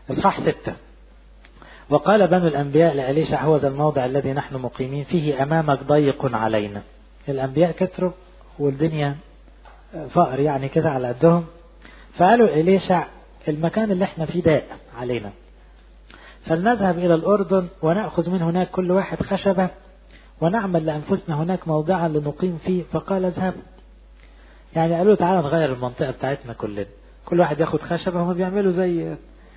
اصحاح ستة وقال بنو الأنبياء لأليشع هو ذا الموضع الذي نحن مقيمين فيه أمامك ضيق علينا الأنبياء كثروا والدنيا فقر يعني كده على قدهم فقالوا إليشع المكان اللي احنا فيه ضاق علينا فلنذهب إلى الأردن ونأخذ من هناك كل واحد خشبة ونعمل لأنفسنا هناك موضعا لنقيم فيه فقال اذهب يعني قالوا تعالى نغير المنطقة بتاعتنا كلنا كل واحد ياخد خشبة هم بيعملوا زي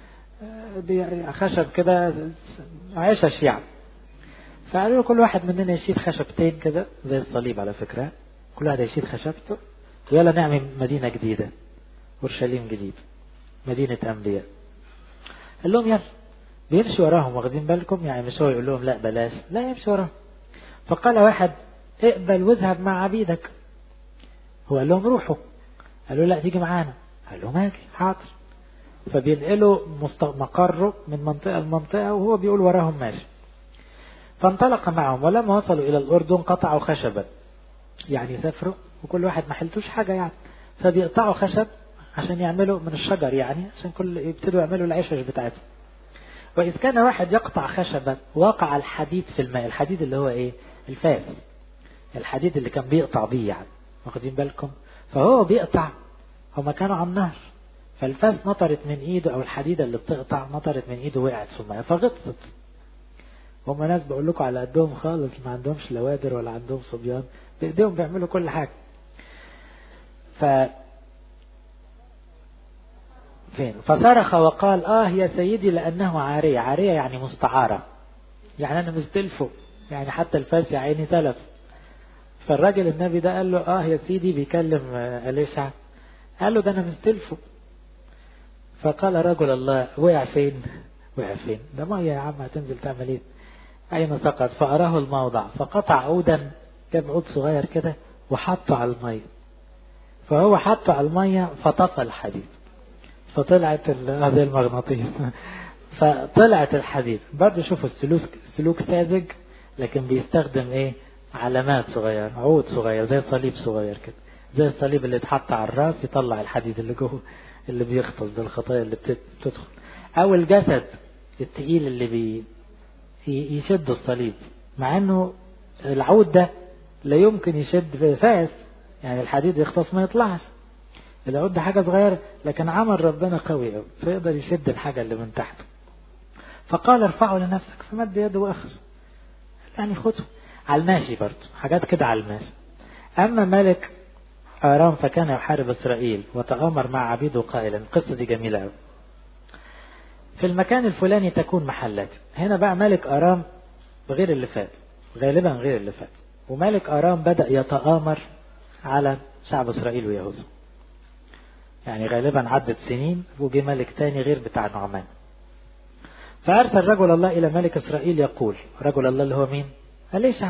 خشب كده عشش يعني فقالوا كل واحد مننا يشيل خشبتين كده زي الصليب على فكرة كل واحد يشيل خشبته ويلا نعمل مدينة جديدة أورشليم جديد مدينة أنبياء قال لهم يلا بيمشي وراهم واخدين بالكم يعني مش هو يقول لهم لا بلاش لا يمشي وراهم فقال واحد اقبل واذهب مع عبيدك هو قال لهم روحوا قالوا لا تيجي معانا قال لهم اجي حاضر فبينقلوا مقره من منطقة لمنطقة وهو بيقول وراهم ماشي فانطلق معهم ولما وصلوا إلى الأردن قطعوا خشبا يعني سافروا وكل واحد ما حلتوش حاجة يعني فبيقطعوا خشب عشان يعملوا من الشجر يعني عشان كل يبتدوا يعملوا العشش بتاعتهم وإذ كان واحد يقطع خشبا وقع الحديد في الماء الحديد اللي هو إيه الفاس الحديد اللي كان بيقطع بيه يعني واخدين بالكم فهو بيقطع هما كانوا على النهر فالفاس نطرت من ايده او الحديدة اللي بتقطع نطرت من ايده وقعت في الماء فغطست هم ناس بقول لكم على قدهم خالص ما عندهمش لوادر ولا عندهم صبيان بايديهم بيعملوا كل حاجة ف فين فصرخ وقال اه يا سيدي لانه عارية عارية يعني مستعارة يعني انا مستلفه يعني حتى الفاس يا عيني تلف فالراجل النبي ده قال له اه يا سيدي بيكلم اليشع قال له ده انا مستلفه فقال رجل الله وقع فين وقع فين ده ميه يا عم هتنزل تعمل ايه اين سقط فاراه الموضع فقطع عودا جاب عود صغير كده وحطه على الميه فهو حطه على الميه فطفى الحديد فطلعت هذه المغناطيس فطلعت الحديد برضه شوفوا السلوك سلوك ساذج لكن بيستخدم ايه علامات صغيرة عود صغير زي صليب صغير كده زي الصليب اللي اتحط على الراس يطلع الحديد اللي جوه اللي بيغطس ده الخطايا اللي بتدخل او الجسد التقيل اللي بي يشد الصليب مع انه العود ده لا يمكن يشد فاس يعني الحديد يختص ما يطلعش العود ده حاجة صغيرة لكن عمل ربنا قوي قوي فيقدر يشد الحاجة اللي من تحت فقال ارفعه لنفسك فمد يده واخذ يعني خده على الماشي برضه حاجات كده على الماشي أما ملك آرام فكان يحارب إسرائيل وتآمر مع عبيده قائلا القصة دي جميلة أوي في المكان الفلاني تكون محلات هنا بقى ملك آرام غير اللي فات غالبا غير اللي فات وملك آرام بدأ يتآمر على شعب إسرائيل ويهوذا يعني غالبا عدت سنين وجي ملك تاني غير بتاع نعمان فأرسل رجل الله إلى ملك إسرائيل يقول رجل الله اللي هو مين أليشع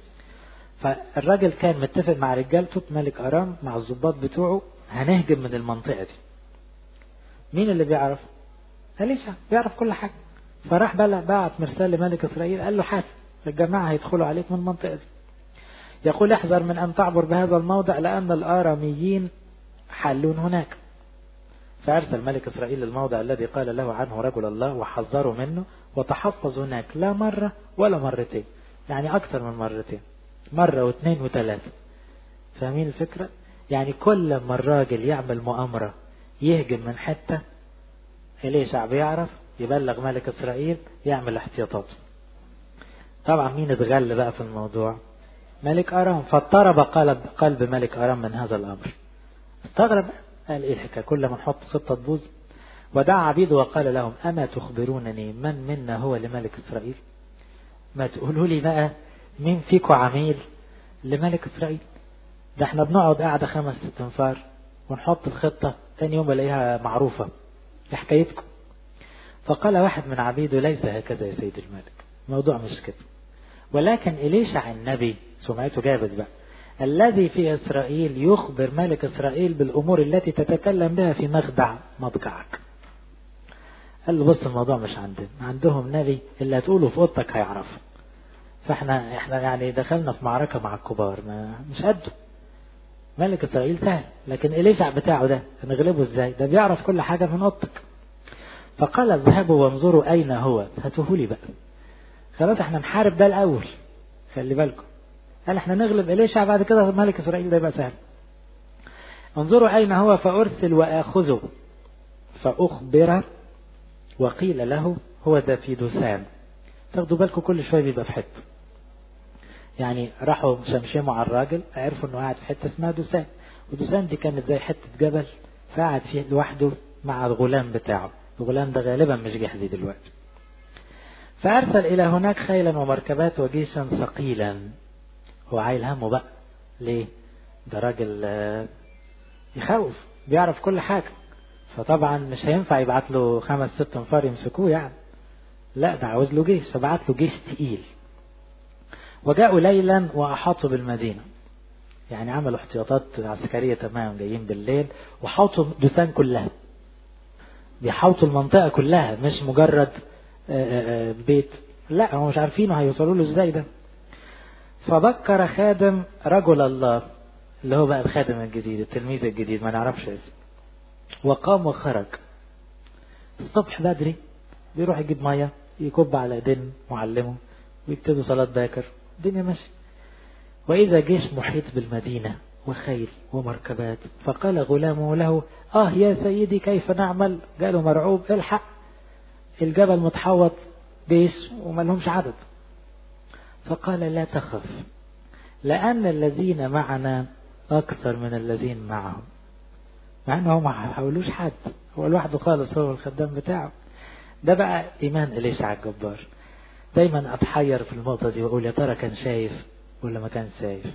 فالراجل كان متفق مع رجالته ملك أرام مع الضباط بتوعه هنهجم من المنطقة دي مين اللي بيعرف أليشع بيعرف كل حاجة فراح بلع بعت مرسال لملك إسرائيل قال له حاسب الجماعة هيدخلوا عليك من المنطقة دي يقول احذر من أن تعبر بهذا الموضع لأن الآراميين حلون هناك فأرسل ملك إسرائيل الموضع الذي قال له عنه رجل الله وحذره منه وتحفظ هناك لا مرة ولا مرتين يعني أكثر من مرتين مرة واثنين وثلاثة فاهمين الفكرة؟ يعني كل ما الراجل يعمل مؤامرة يهجم من حتة إليه شعب يعرف يبلغ ملك إسرائيل يعمل احتياطات طبعا مين اتغل بقى في الموضوع ملك أرام فاضطرب قلب قلب ملك أرام من هذا الأمر استغرب قال ايه الحكاية كل ما نحط خطة تبوظ ودعا عبيده وقال لهم أما تخبرونني من منا هو لملك إسرائيل ما تقولوا لي بقى مين فيكم عميل لملك إسرائيل ده احنا بنقعد قاعدة خمس ست انفار ونحط الخطة تاني يوم بلاقيها معروفة حكايتكم فقال واحد من عبيده ليس هكذا يا سيد الملك الموضوع مش كده ولكن إليشع النبي سمعته جابت بقى الذي في إسرائيل يخبر ملك إسرائيل بالأمور التي تتكلم بها في مخدع مضجعك قال له بص الموضوع مش عندنا عندهم نبي اللي هتقوله في اوضتك هيعرفه فاحنا احنا يعني دخلنا في معركة مع الكبار ما مش قده ملك اسرائيل سهل لكن اليشع بتاعه ده هنغلبه ازاي ده بيعرف كل حاجة من اوضتك فقال اذهبوا وانظروا أين هو هاتوه لي بقى خلاص احنا نحارب ده الأول خلي بالكم قال احنا نغلب إليشع بعد كده ملك إسرائيل ده يبقى سهل انظروا أين هو فأرسل وآخذه فأخبر وقيل له هو ده في دوسان تاخدوا بالكم كل شوية بيبقى في حتة يعني راحوا شمشموا على الراجل عرفوا انه قاعد في حتة اسمها دوسان ودوسان دي كانت زي حتة جبل فقعد فيه لوحده مع الغلام بتاعه الغلام ده غالبا مش جحزي دلوقتي فأرسل إلى هناك خيلا ومركبات وجيشا ثقيلا هو عايل همه بقى ليه ده راجل يخوف بيعرف كل حاجة فطبعا مش هينفع يبعت له خمس ست انفار يمسكوه يعني لا ده عاوز له جيش فبعت له جيش تقيل وجاءوا ليلا وأحاطوا بالمدينة يعني عملوا احتياطات عسكرية تمام جايين بالليل وحاطوا دوسان كلها بيحاوطوا المنطقة كلها مش مجرد بيت لا هم مش عارفين هيوصلوا له ازاي ده فبكر خادم رجل الله اللي هو بقى الخادم الجديد التلميذ الجديد ما نعرفش اسمه وقام وخرج الصبح بدري بيروح يجيب ميه يكب على ايدين معلمه ويبتدوا صلاة باكر الدنيا ماشية وإذا جيش محيط بالمدينة وخيل ومركبات فقال غلامه له آه يا سيدي كيف نعمل قالوا مرعوب الحق الجبل متحوط جيش وما لهمش عدد فقال لا تخف لأن الذين معنا أكثر من الذين معهم مع أنه ما حاولوش حد هو لوحده خالص هو الخدام بتاعه ده بقى إيمان إليشع الجبار دايما أتحير في النقطة دي وأقول يا ترى كان شايف ولا ما كان شايف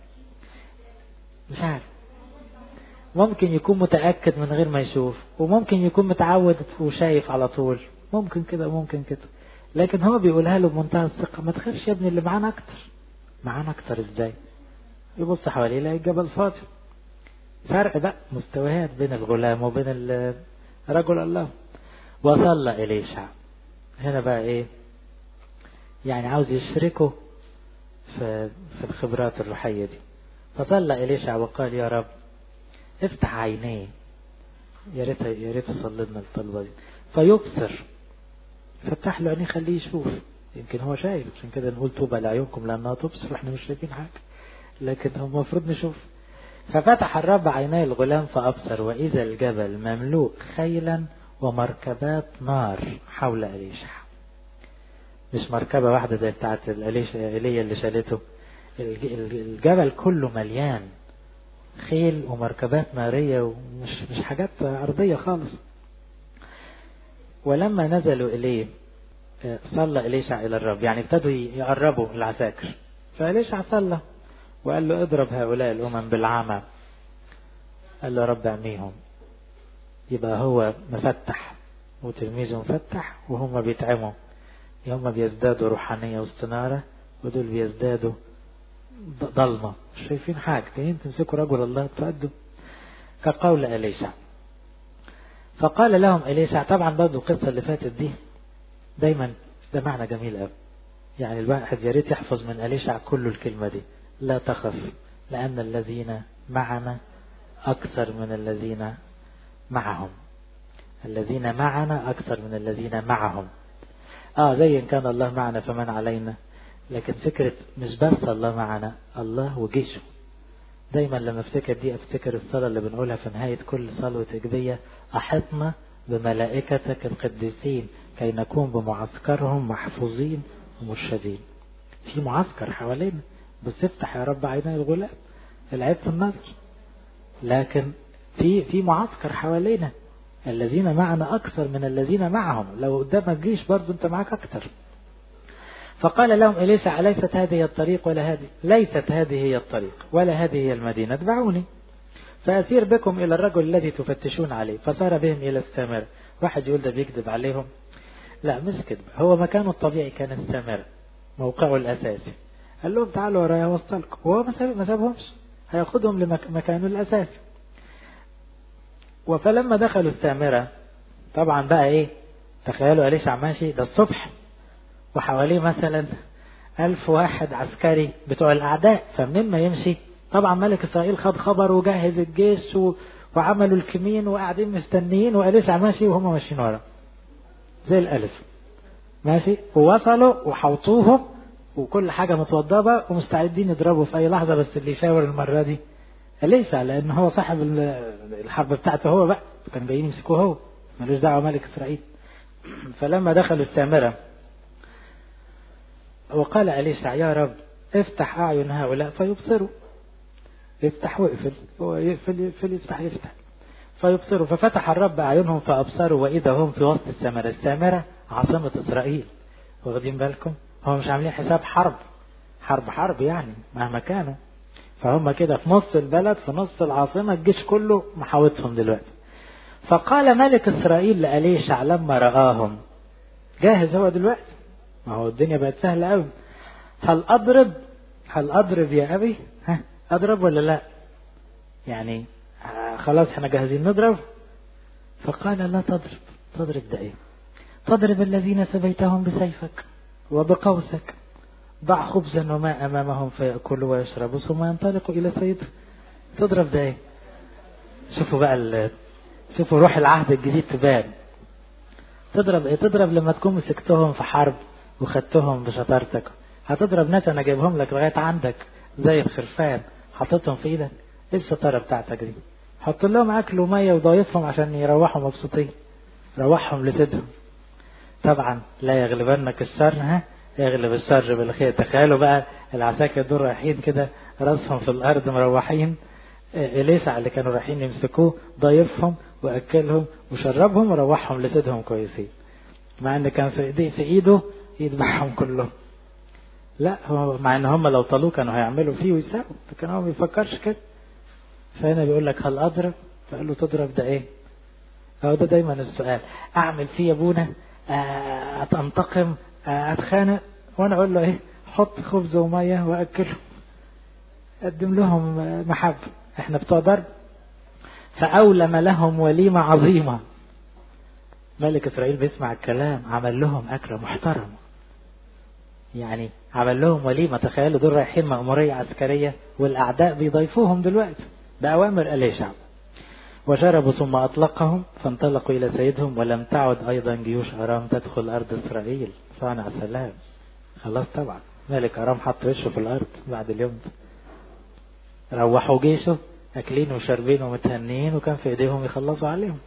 مش عارف ممكن يكون متأكد من غير ما يشوف وممكن يكون متعود وشايف على طول ممكن كده ممكن كده لكن هو بيقولها له بمنتهى الثقة ما تخافش يا ابني اللي معانا أكتر معانا أكتر إزاي يبص حواليه يلاقي الجبل فاضي فرق بقى مستويات بين الغلام وبين رجل الله وصلى إليشع هنا بقى إيه يعني عاوز يشركه في, في الخبرات الروحية دي فصلى إليشع وقال يا رب افتح عينيه يا ريت يا ريت صلي لنا الطلبة دي فيبصر فتح له عينيه خليه يشوف يمكن هو شايف عشان كده نقول طوبى لعيونكم لانها تبصر واحنا مش شايفين حاجه لكن هو المفروض نشوف ففتح الرب عيني الغلام فابصر واذا الجبل مملوء خيلا ومركبات نار حول اليشع مش مركبة واحدة زي بتاعت ايليا اللي شالته الجبل كله مليان خيل ومركبات نارية ومش مش حاجات أرضية خالص ولما نزلوا إليه صلى إليشع إلى الرب يعني ابتدوا يقربوا العساكر فإليشع صلى وقال له اضرب هؤلاء الأمم بالعمى قال له رب اعميهم يبقى هو مفتح وتلميذه مفتح وهم بيتعموا هم بيزدادوا روحانية واستنارة ودول بيزدادوا ضلمة مش شايفين حاجة جايين تمسكوا رجل الله تؤدوا كقول إليشع فقال لهم إليشع طبعا برضه القصة اللي فاتت دي دايما ده معنى جميل قوي يعني الواحد يا ريت يحفظ من أليشع كل الكلمة دي لا تخف لأن الذين معنا أكثر من الذين معهم الذين معنا أكثر من الذين معهم آه زي إن كان الله معنا فمن علينا لكن فكرة مش بس الله معنا الله وجيشه دايما لما افتكر دي افتكر الصلاة اللي بنقولها في نهاية كل صلاة إجبية أحطنا بملائكتك القديسين كي نكون بمعسكرهم محفوظين ومرشدين في معسكر حوالينا بس افتح يا رب عيني الغلام العيب في النظر لكن في في معسكر حوالينا الذين معنا أكثر من الذين معهم لو قدامك جيش برضو أنت معك أكثر فقال لهم إليسا أليست هذه هي الطريق ولا هذه ليست هذه هي الطريق ولا هذه هي المدينة اتبعوني فأسير بكم إلى الرجل الذي تفتشون عليه فصار بهم إلى السامرة واحد يقول ده بيكذب عليهم لا مش كذب هو مكانه الطبيعي كان السامرة موقعه الأساسي قال لهم تعالوا ورايا وصلكم وهو ما سابهمش هياخدهم لمكانه الأساسي وفلما دخلوا السامرة طبعا بقى ايه تخيلوا أليشع ماشي ده الصبح وحواليه مثلا ألف واحد عسكري بتوع الأعداء فمنين ما يمشي طبعا ملك إسرائيل خد خبر وجهز الجيش و... وعملوا الكمين وقاعدين مستنيين وأليشع ماشي وهم ماشيين ورا زي الألف ماشي ووصلوا وحوطوهم وكل حاجة متوضبة ومستعدين يضربوا في أي لحظة بس اللي يشاور المرة دي ليس لأن هو صاحب الحرب بتاعته هو بقى كان جايين يمسكوه هو ملوش دعوة ملك إسرائيل فلما دخلوا السامرة وقال أليشع يا رب افتح أعين هؤلاء فيبصروا يفتح ويقفل هو يقفل يقفل يفتح يفتح فيبصروا ففتح الرب أعينهم فأبصروا وإذا هم في وسط السامرة السامرة عاصمة إسرائيل واخدين بالكم هم مش عاملين حساب حرب حرب حرب يعني مهما كانوا فهم كده في نص البلد في نص العاصمة الجيش كله محاوطهم دلوقتي فقال ملك إسرائيل لأليشع لما رآهم جاهز هو دلوقتي ما هو الدنيا بقت سهلة قوي هل أضرب هل أضرب يا أبي ها أضرب ولا لا يعني خلاص احنا جاهزين نضرب فقال لا تضرب تضرب ده ايه تضرب الذين سبيتهم بسيفك وبقوسك ضع خبزا وماء امامهم فيأكلوا ويشربوا ثم ينطلقوا الى سيد تضرب ده ايه شوفوا بقى شوفوا روح العهد الجديد تبان تضرب ايه تضرب لما تكون مسكتهم في حرب وخدتهم بشطارتك هتضرب ناس انا جايبهم لك لغايه عندك زي الخرفان حطيتهم في ايدك ايه الشطاره بتاعتك دي حط لهم اكل وميه وضايفهم عشان يروحوا مبسوطين روحهم لسيدهم طبعا لا يغلبنك الشر ها يغلب الشر بالخير تخيلوا بقى العساكر دول رايحين كده راسهم في الارض مروحين اليسع اللي كانوا رايحين يمسكوه ضايفهم واكلهم وشربهم وروحهم لسيدهم كويسين مع ان كان في ايديه في ايده يذبحهم كلهم لا هو مع ان هم لو طالوه كانوا هيعملوا فيه ويساووا لكن هو ما بيفكرش كده فهنا بيقول لك هل اضرب فقال له تضرب ده ايه هو ده دايما السؤال اعمل فيه يا ابونا اتنتقم اتخانق وانا اقول له ايه حط خبز وميه واكلهم قدم لهم محبه احنا بتوع ضرب فاولم لهم وليمه عظيمه ملك اسرائيل بيسمع الكلام عمل لهم اكله محترمه يعني عمل لهم وليمه تخيلوا دول رايحين مأمورية عسكرية والأعداء بيضيفوهم دلوقتي بأوامر أليشع وشربوا ثم أطلقهم فانطلقوا إلى سيدهم ولم تعد أيضا جيوش أرام تدخل أرض إسرائيل صانع سلام خلاص طبعا ملك أرام حط وشه في الأرض بعد اليوم ده روحوا جيشه أكلين وشاربين ومتهنين وكان في إيديهم يخلصوا عليهم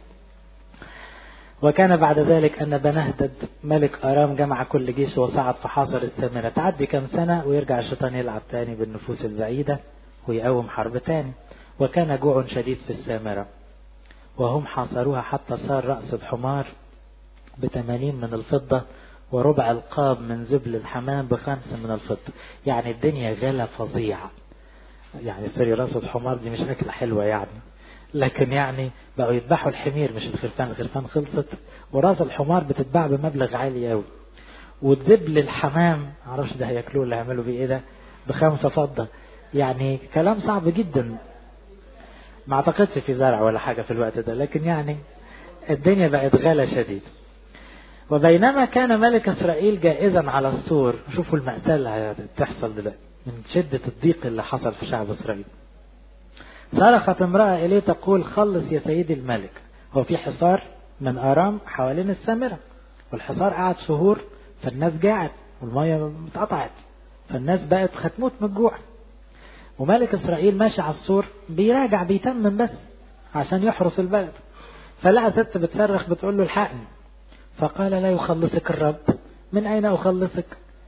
وكان بعد ذلك أن بنهدد ملك أرام جمع كل جيش وصعد في حاصر السامرة تعدي كم سنة ويرجع الشيطان يلعب تاني بالنفوس البعيدة ويقوم حرب تاني وكان جوع شديد في السامرة وهم حاصروها حتى صار رأس الحمار بثمانين من الفضة وربع القاب من زبل الحمام بخمس من الفضة يعني الدنيا غلا فظيعة يعني سوري راس الحمار دي مش أكلة حلوة يعني لكن يعني بقوا يذبحوا الحمير مش الخرفان الخرفان خلصت وراس الحمار بتتباع بمبلغ عالي قوي والذبل الحمام معرفش ده هياكلوه اللي هيعملوا بيه ايه ده بخمسة فضة يعني كلام صعب جدا ما اعتقدش في زرع ولا حاجة في الوقت ده لكن يعني الدنيا بقت غلا شديد وبينما كان ملك اسرائيل جائزا على السور شوفوا المأساة اللي هتحصل دلوقتي من شدة الضيق اللي حصل في شعب اسرائيل صرخت امرأة إليه تقول خلص يا سيدي الملك هو في حصار من آرام حوالين السامرة والحصار قعد شهور فالناس جاعت والمية اتقطعت فالناس بقت هتموت من الجوع وملك إسرائيل ماشي على السور بيراجع بيتمم بس عشان يحرس البلد فلقى ست بتصرخ بتقول له الحقني فقال لا يخلصك الرب من أين أخلصك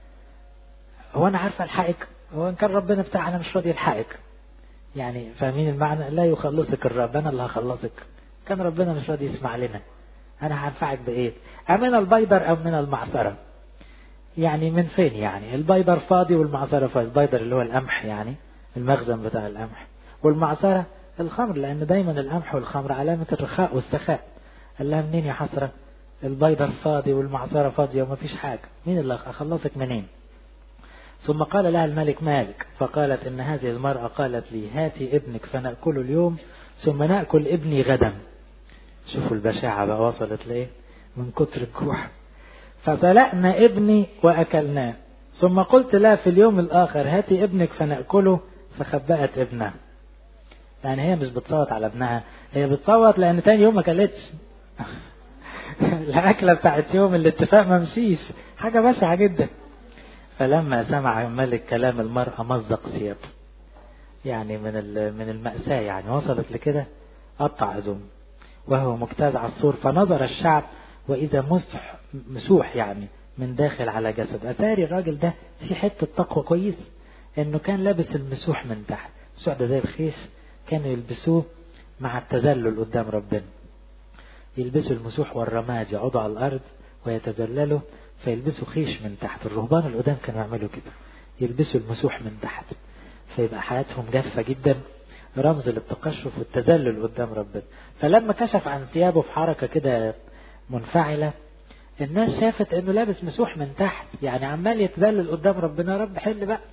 هو أنا عارفة الحقك هو إن كان ربنا بتاعنا مش راضي يلحقك يعني فاهمين المعنى لا يخلصك الرب أنا اللي هخلصك كان ربنا مش راضي يسمع لنا أنا هنفعك بإيه أمن البيضر أو من المعصرة يعني من فين يعني البيضر فاضي والمعصرة فاضي البيضر اللي هو القمح يعني المخزن بتاع القمح والمعصرة الخمر لأن دايما القمح والخمر علامة الرخاء والسخاء قال لها منين يا حسرة البيضر فاضي والمعصرة فاضية وما فيش حاجة مين اللي أخلصك منين ثم قال لها الملك مالك فقالت إن هذه المرأة قالت لي هاتي ابنك فنأكله اليوم ثم نأكل ابني غدا شوفوا البشاعة بقى وصلت لإيه من كتر الجوع فسلقنا ابني وأكلناه ثم قلت لها في اليوم الآخر هاتي ابنك فنأكله فخبأت ابنها يعني هي مش بتصوت على ابنها هي بتصوت لأن تاني يوم ما كلتش الأكلة بتاعت يوم الاتفاق ما مشيش حاجة بشعة جدا فلما سمع الملك كلام المرأة مزق ثيابه يعني من من المأساة يعني وصلت لكده قطع هدوم وهو مجتاز على السور فنظر الشعب وإذا مسح مسوح يعني من داخل على جسد أتاري الراجل ده في حتة تقوى كويس إنه كان لابس المسوح من تحت المسوح ده زي الخيش كانوا يلبسوه مع التذلل قدام ربنا يلبسوا المسوح والرماد يقعدوا على الأرض ويتذللوا فيلبسوا خيش من تحت الرهبان القدام كانوا يعملوا كده يلبسوا المسوح من تحت فيبقى حياتهم جافة جدا رمز للتقشف والتذلل قدام ربنا فلما كشف عن ثيابه في حركة كده منفعلة الناس شافت انه لابس مسوح من تحت يعني عمال يتذلل قدام ربنا يا رب حل بقى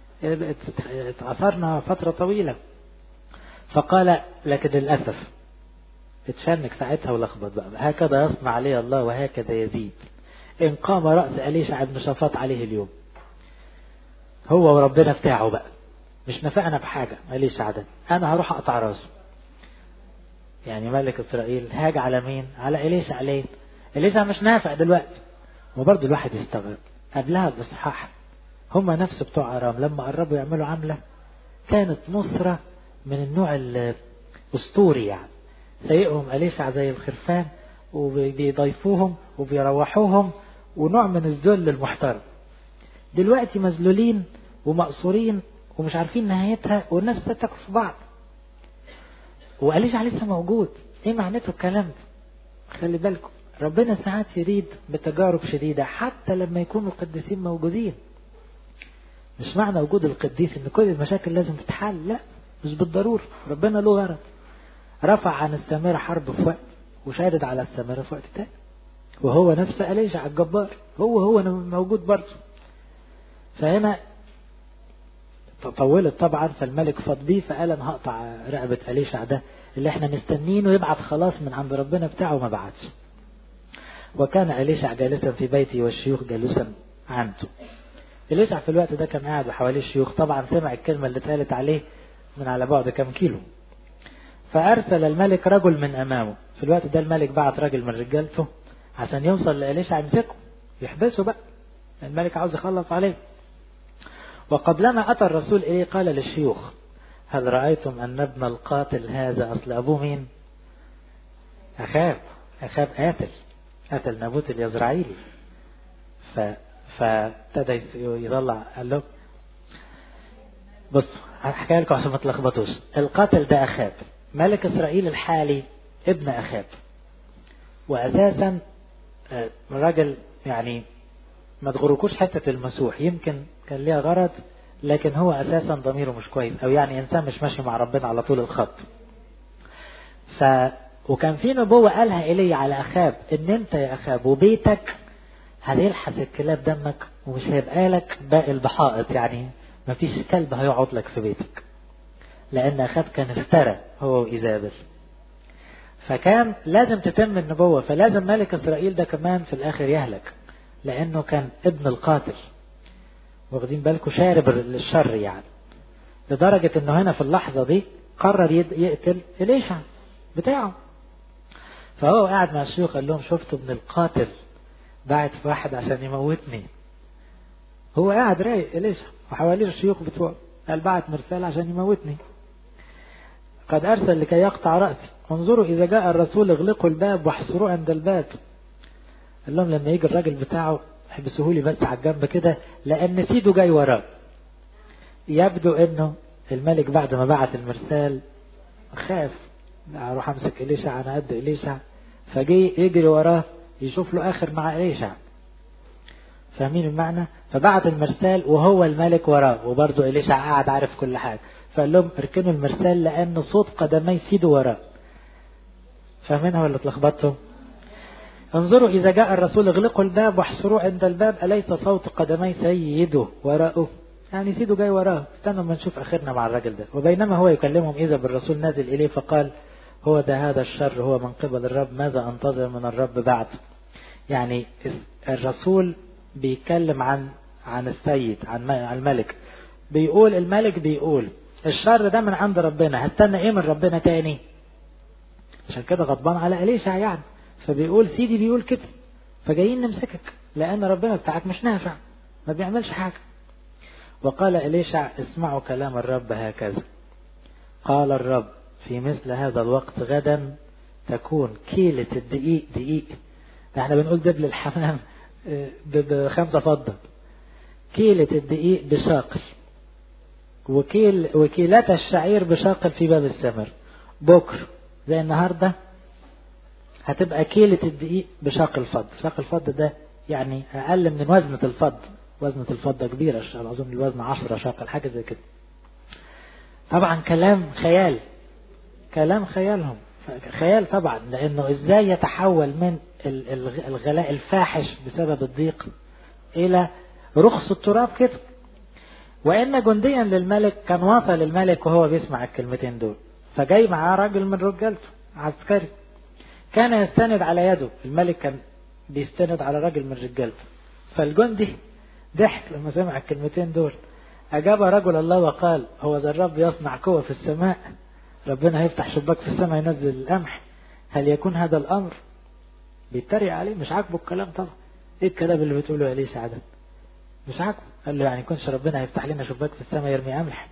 اتعثرنا فترة طويلة فقال لكن للأسف اتشنك ساعتها ولخبط بقى هكذا يصنع عليه الله وهكذا يزيد إن قام رأس أليشع بن شفاط عليه اليوم هو وربنا بتاعه بقى مش نفعنا بحاجة أليشع ده أنا هروح أقطع راسه يعني ملك إسرائيل هاج على مين على إليشع ليه إليشع مش نافع دلوقتي وبرضه الواحد يستغرب قبلها الإصحاح هم نفس بتوع أرام لما قربوا يعملوا عملة كانت نصرة من النوع الأسطوري يعني سيئهم أليشع زي الخرفان وبيضيفوهم وبيروحوهم ونوع من الذل المحترم دلوقتي مذلولين ومقصورين ومش عارفين نهايتها والناس بتتكوا في بعض وأليشع لسه موجود ايه معناته الكلام ده خلي بالكم ربنا ساعات يريد بتجارب شديدة حتى لما يكونوا القديسين موجودين مش معنى وجود القديس ان كل المشاكل لازم تتحل لا مش بالضرورة ربنا له غرض رفع عن السامرة حرب في وقت وشادد على السامرة في وقت تاني وهو نفسه أليشع الجبار هو هو موجود برضه فهنا طولت طبعا فالملك فاض بيه فقال انا هقطع رقبة أليشع ده اللي احنا مستنينه يبعت خلاص من عند ربنا بتاعه ما بعتش وكان أليشع جالسا في بيته والشيوخ جالسا عنده إليشع في الوقت ده كان قاعد بحواليه الشيوخ طبعا سمع الكلمة اللي اتقالت عليه من على بعد كم كيلو فأرسل الملك رجل من أمامه في الوقت ده الملك بعت راجل من رجالته عشان يوصل لإليشع يمسكه يحبسه بقى الملك عاوز يخلص عليه وقبلما أتى الرسول إليه قال للشيوخ هل رأيتم أن ابن القاتل هذا أصل أبوه مين أخاب أخاب قاتل قتل نابوت اليزرعيلي ف فابتدى يطلع قال له بصوا هحكي لكم عشان ما تلخبطوش القاتل ده أخاب ملك إسرائيل الحالي ابن أخاب وأساسا راجل يعني ما تغركوش حتة المسوح يمكن كان ليها غرض لكن هو أساسا ضميره مش كويس أو يعني إنسان مش ماشي مع ربنا على طول الخط ف وكان في نبوة قالها إلي على أخاب إن أنت يا أخاب وبيتك هيلحس الكلاب دمك ومش هيبقى لك باقي البحائط يعني مفيش كلب هيقعد لك في بيتك لأن أخاب كان افترى هو وإيزابل فكان لازم تتم النبوة فلازم ملك إسرائيل ده كمان في الآخر يهلك لأنه كان ابن القاتل واخدين بالكم شارب الشر يعني لدرجة انه هنا في اللحظة دي قرر يقتل إليشع بتاعه فهو قاعد مع الشيوخ قال لهم شفتوا ابن القاتل بعت في واحد عشان يموتني هو قاعد رايق إليشع وحواليه الشيوخ بتوعه قال بعت مرسال عشان يموتني قد أرسل لكي يقطع رأسي انظروا إذا جاء الرسول اغلقوا الباب واحصروه عند الباب قال لهم لما يجي الراجل بتاعه احبسوه لي بس على الجنب كده لأن سيده جاي وراه يبدو انه الملك بعد ما بعت المرسال خاف اروح امسك اليشع انا قد اليشع فجي يجري وراه يشوف له اخر مع اليشع فاهمين المعنى فبعت المرسال وهو الملك وراه وبرضه اليشع قاعد عارف كل حاجه فقال لهم اركنوا المرسال لان صوت قدمي سيده وراه فاهمينها ولا اتلخبطتوا انظروا إذا جاء الرسول اغلقوا الباب واحصروه عند الباب أليس صوت قدمي سيده وراءه يعني سيده جاي وراه استنوا ما نشوف آخرنا مع الراجل ده وبينما هو يكلمهم إذا بالرسول نازل إليه فقال هو ده هذا الشر هو من قبل الرب ماذا أنتظر من الرب بعد يعني الرسول بيتكلم عن عن السيد عن الملك بيقول الملك بيقول الشر ده من عند ربنا هستنى ايه من ربنا تاني عشان كده غضبان على أليشع يعني فبيقول سيدي بيقول كده فجايين نمسكك لأن ربنا بتاعك مش نافع ما بيعملش حاجة وقال إليشع اسمعوا كلام الرب هكذا قال الرب في مثل هذا الوقت غدا تكون كيلة الدقيق دقيق احنا بنقول دبل الحمام بخمسة فضة كيلة الدقيق بشاقل وكيل وكيلات الشعير بشاقل في باب السمر بكر زي النهارده هتبقى كيلة الدقيق بشاقل فضة شاقل فضة ده يعني أقل من وزنة الفضة وزنة الفضة كبيرة أظن الوزن عشرة شاقل حاجة زي كده طبعا كلام خيال كلام خيالهم خيال طبعا لأنه إزاي يتحول من الغلاء الفاحش بسبب الضيق إلى رخص التراب كده وإن جنديا للملك كان واصل الملك وهو بيسمع الكلمتين دول فجاي معاه راجل من رجالته عسكري كان يستند على يده الملك كان بيستند على راجل من رجالته فالجندي ضحك لما سمع الكلمتين دول أجاب رجل الله وقال هو ذا الرب يصنع قوة في السماء ربنا هيفتح شباك في السماء ينزل القمح هل يكون هذا الأمر بيتريق عليه مش عاجبه الكلام طبعا ايه الكلام اللي بتقوله يا ليس عدد مش عاجبه قال له يعني كنش ربنا هيفتح لنا شباك في السماء يرمي قمح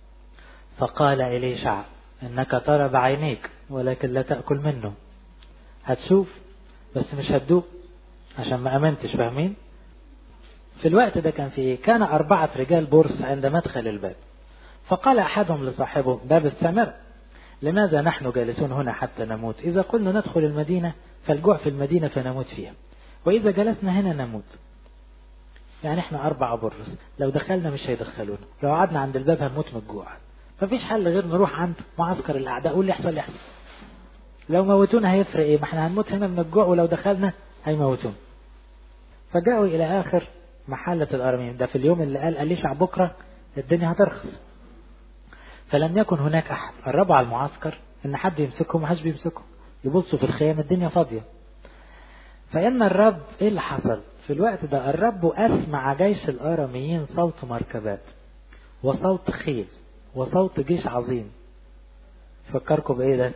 فقال إليشع إنك ترى بعينيك ولكن لا تأكل منه هتشوف بس مش هتدوق عشان ما أمنتش فاهمين في الوقت ده كان في إيه؟ كان أربعة رجال برص عند مدخل الباب فقال أحدهم لصاحبه باب السمر لماذا نحن جالسون هنا حتى نموت إذا قلنا ندخل المدينة فالجوع في المدينة فنموت فيها وإذا جلسنا هنا نموت يعني احنا أربعة برص لو دخلنا مش هيدخلونا لو قعدنا عند الباب هنموت من الجوع مفيش حل غير نروح عند معسكر الأعداء واللي يحصل يحصل لو موتونا هيفرق ايه ما احنا هنموت هنا من الجوع ولو دخلنا هيموتونا فجاءوا إلى آخر محلة الأرمين ده في اليوم اللي قال أليشع بكرة الدنيا هترخص فلم يكن هناك أحد قربوا على المعسكر إن حد يمسكهم محدش بيمسكهم يبصوا في الخيام الدنيا فاضية فإن الرب إيه اللي حصل في الوقت ده الرب أسمع جيش الآراميين صوت مركبات وصوت خيل وصوت جيش عظيم فكركم بإيه ده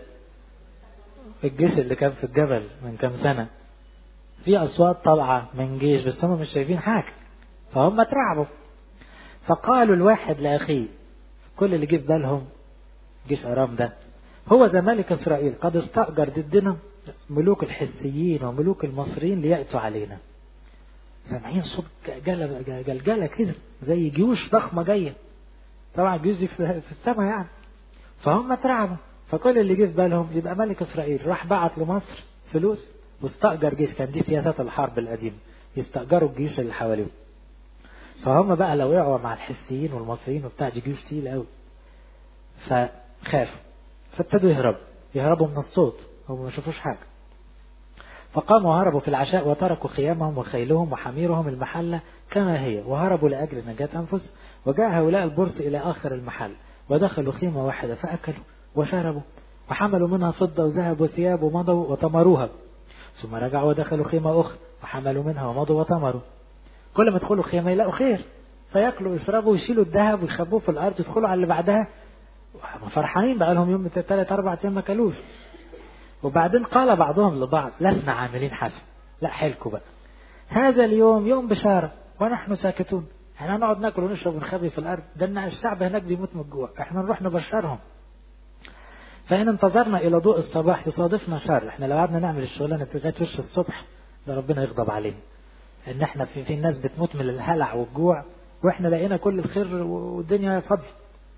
الجيش اللي كان في الجبل من كام سنة في أصوات طالعة من جيش بس هم مش شايفين حاجة فهم اترعبوا فقالوا الواحد لأخيه كل اللي جه في بالهم جيش أرام ده هو ذا ملك إسرائيل قد استأجر ضدنا ملوك الحسيين وملوك المصريين ليأتوا علينا سامعين صوت جلجلة جلجلة كده زي جيوش ضخمة جاية طبعا الجيوش دي في السماء يعني فهم اترعبوا فكل اللي جه في بالهم يبقى ملك إسرائيل راح بعت لمصر فلوس واستأجر جيش كان دي سياسات الحرب القديمة يستأجروا الجيوش اللي حواليهم فهم بقى لو وقعوا مع الحسيين والمصريين وبتاع دي جيوش تقيلة قوي فخافوا فابتدوا يهربوا يهربوا من الصوت هم ما شافوش حاجة فقاموا وهربوا في العشاء وتركوا خيامهم وخيلهم وحميرهم المحلة كما هي وهربوا لأجل نجاة أنفسهم وجاء هؤلاء البرص إلى آخر المحل ودخلوا خيمة واحدة فأكلوا وشربوا وحملوا منها فضة وذهب وثياب ومضوا وطمروها ثم رجعوا ودخلوا خيمة أخرى وحملوا منها ومضوا وطمروا كل ما يدخلوا خيمة يلاقوا خير فياكلوا ويشربوا ويشيلوا الذهب ويخبوه في الأرض يدخلوا على اللي بعدها فرحانين بقى لهم يوم ثلاث أربع أيام ما كلوش وبعدين قال بعضهم لبعض لسنا عاملين حسن لا حيلكم بقى هذا اليوم يوم بشارة ونحن ساكتون احنا نقعد ناكل ونشرب ونخبي في الأرض ده الشعب هناك بيموت من الجوع احنا نروح نبشرهم فإن انتظرنا إلى ضوء الصباح يصادفنا شر احنا لو قعدنا نعمل الشغلانة لغاية وش الصبح ده ربنا يغضب علينا ان احنا في, في ناس بتموت من الهلع والجوع واحنا لقينا كل الخير والدنيا فاضية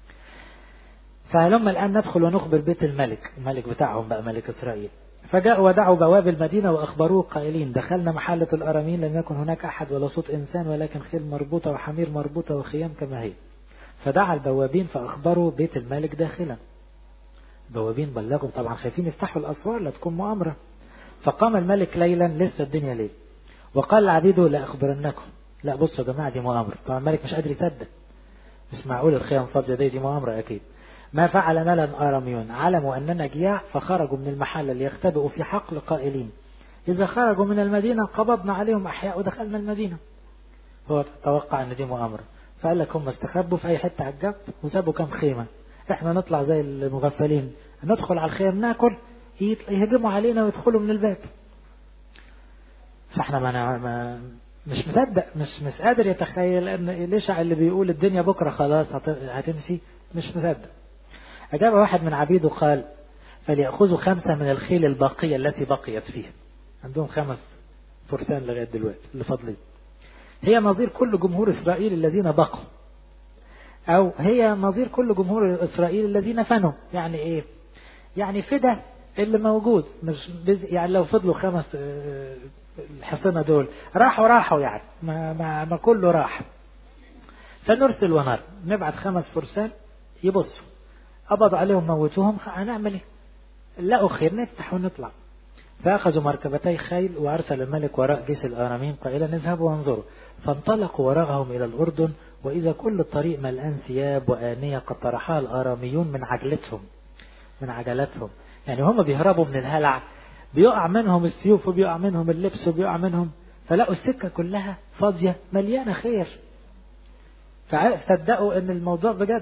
فهلما الآن ندخل ونخبر بيت الملك الملك بتاعهم بقى ملك إسرائيل فجاءوا ودعوا بواب المدينة وأخبروه قائلين دخلنا محلة الأرامين لم يكن هناك أحد ولا صوت إنسان ولكن خيل مربوطة وحمير مربوطة وخيام كما هي فدعا البوابين فأخبروا بيت الملك داخلا بوابين بلغوا طبعا خايفين يفتحوا الأسوار لا تكون مؤامرة فقام الملك ليلا لسه الدنيا ليل وقال لعبيده لا أخبرنكم لا بصوا يا جماعة دي مؤامرة طبعا الملك مش قادر يصدق مش معقول الخيام فاضية دي دي مؤامرة أكيد ما فعل ملا آراميون علموا أننا جياع فخرجوا من المحل ليختبئوا في حقل قائلين إذا خرجوا من المدينة قبضنا عليهم أحياء ودخلنا المدينة هو توقع أن دي مؤامرة فقال لك هم استخبوا في أي حتة على الجنب وسابوا كام خيمة احنا نطلع زي المغفلين ندخل على الخيام ناكل يهجموا علينا ويدخلوا من الباب فاحنا ما, ما مش مصدق مش مش قادر يتخيل ان إليشع اللي بيقول الدنيا بكرة خلاص هتمشي مش مصدق أجاب واحد من عبيده قال فليأخذوا خمسة من الخيل الباقية التي بقيت فيه عندهم خمس فرسان لغاية دلوقتي اللي فاضلين هي نظير كل جمهور إسرائيل الذين بقوا أو هي نظير كل جمهور إسرائيل الذين فنوا يعني إيه يعني فدا اللي موجود مش يعني لو فضلوا خمس الحصنة دول راحوا راحوا يعني ما, ما, ما كله راح فنرسل ونار نبعت خمس فرسان يبصوا قبضوا عليهم موتوهم هنعمل ايه لقوا خير نفتح ونطلع فأخذوا مركبتي خيل وأرسل الملك وراء جيش الآرامين قائلا اذهبوا وانظروا فانطلقوا وراءهم إلى الأردن وإذا كل الطريق ملآن ثياب وآنية قد طرحها الآراميون من عجلتهم من عجلاتهم يعني هم بيهربوا من الهلع بيقع منهم السيوف وبيقع منهم اللبس وبيقع منهم فلقوا السكة كلها فاضية مليانة خير فصدقوا ان الموضوع بجد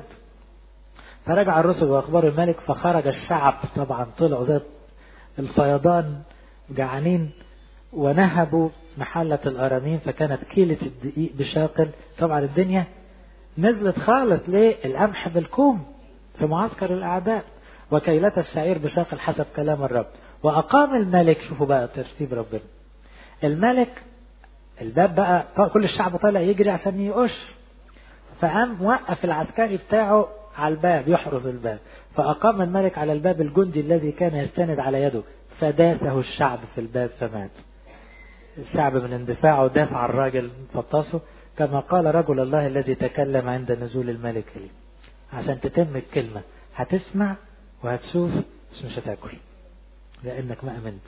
فرجع الرسل واخبار الملك فخرج الشعب طبعا طلعوا ذات الفيضان جعانين ونهبوا محلة الأرامين فكانت كيلة الدقيق بشاقل طبعا الدنيا نزلت خالص ليه القمح بالكوم في معسكر الأعداء وكيلة الشعير بشاقل حسب كلام الرب وأقام الملك شوفوا بقى ترتيب ربنا الملك الباب بقى كل الشعب طالع يجري عشان يقش فقام وقف العسكري بتاعه على الباب يحرس الباب فأقام الملك على الباب الجندي الذي كان يستند على يده فداسه الشعب في الباب فمات الشعب من اندفاعه دافع الراجل فطسه كما قال رجل الله الذي تكلم عند نزول الملك لي عشان تتم الكلمة هتسمع وهتشوف بس مش هتاكل لأنك ما أمنت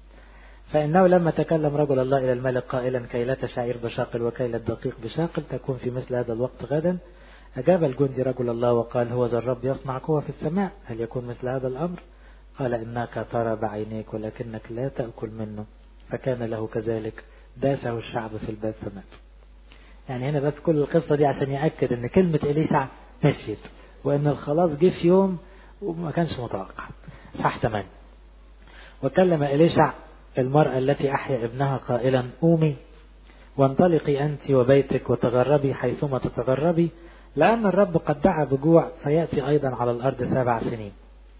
فإنه لما تكلم رجل الله إلى الملك قائلا كيلة شعير بشاقل وكيلة دقيق بشاقل تكون في مثل هذا الوقت غدا أجاب الجندي رجل الله وقال هو ذا الرب يصنع قوة في السماء هل يكون مثل هذا الأمر قال إنك ترى بعينيك ولكنك لا تأكل منه فكان له كذلك داسه الشعب في الباب فمات يعني هنا بس كل القصة دي عشان يأكد ان كلمة إليشع مشيت وان الخلاص جه في يوم وما كانش متوقع فاحتمل وكلم إليشع المرأة التي أحيا ابنها قائلا قومي وانطلقي أنت وبيتك وتغربي حيثما تتغربي لأن الرب قد دعا بجوع فيأتي أيضا على الأرض سبع سنين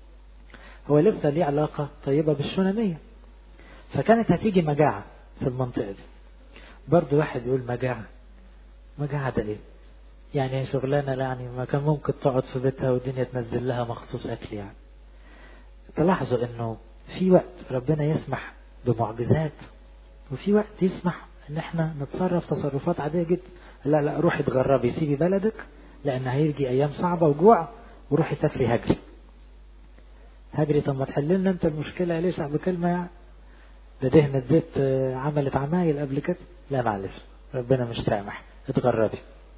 هو لسه ليه علاقة طيبة بالشونامية فكانت هتيجي مجاعة في المنطقة دي برضو واحد يقول مجاعة مجاعة ده ايه يعني شغلانة يعني ما كان ممكن تقعد في بيتها والدنيا تنزل لها مخصوص أكل يعني تلاحظوا انه في وقت ربنا يسمح بمعجزات وفي وقت يسمح ان احنا نتصرف تصرفات عادية جدا لا لا روحي اتغربي سيبي بلدك لان هيجي ايام صعبة وجوع وروحي سافري هجري هجري طب ما تحل لنا انت المشكلة ليش بكلمة يعني ده دهنة زيت عملت عمايل قبل كده لا معلش ربنا مش سامح اتغربي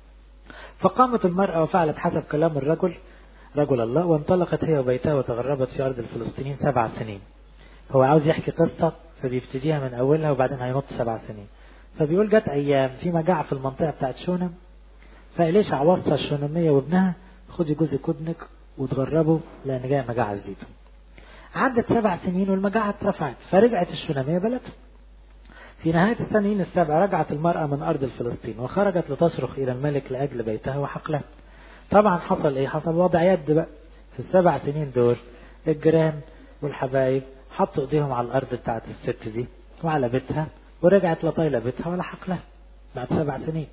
فقامت المرأة وفعلت حسب كلام الرجل رجل الله وانطلقت هي وبيتها وتغربت في أرض الفلسطينيين سبع سنين هو عاوز يحكي قصة فبيبتديها من أولها وبعدين هينط سبع سنين فبيقول جت أيام في مجاعة في المنطقة بتاعت شونم فإليش وصى الشونمية وابنها خدي جوزك ودنك وتغربوا لأن جاية مجاعة جديدة عدت سبع سنين والمجاعة اترفعت فرجعت الشونامية بلدها في نهاية السنين السبع رجعت المرأة من أرض الفلسطين وخرجت لتصرخ إلى الملك لأجل بيتها وحقلها طبعا حصل إيه حصل وضع يد بقى في السبع سنين دول الجيران والحبايب حطوا إيديهم على الأرض بتاعت الست دي وعلى بيتها ورجعت لطايلة بيتها ولا حقلها بعد سبع سنين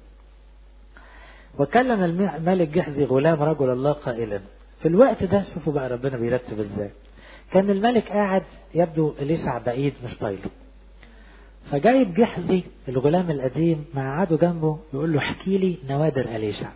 وكلم الملك جحزي غلام رجل الله قائلا في الوقت ده شوفوا بقى ربنا بيرتب ازاي كان الملك قاعد يبدو إليشع بعيد مش طايله فجايب جحزي الغلام القديم مقعده جنبه يقول له احكي لي نوادر أليشع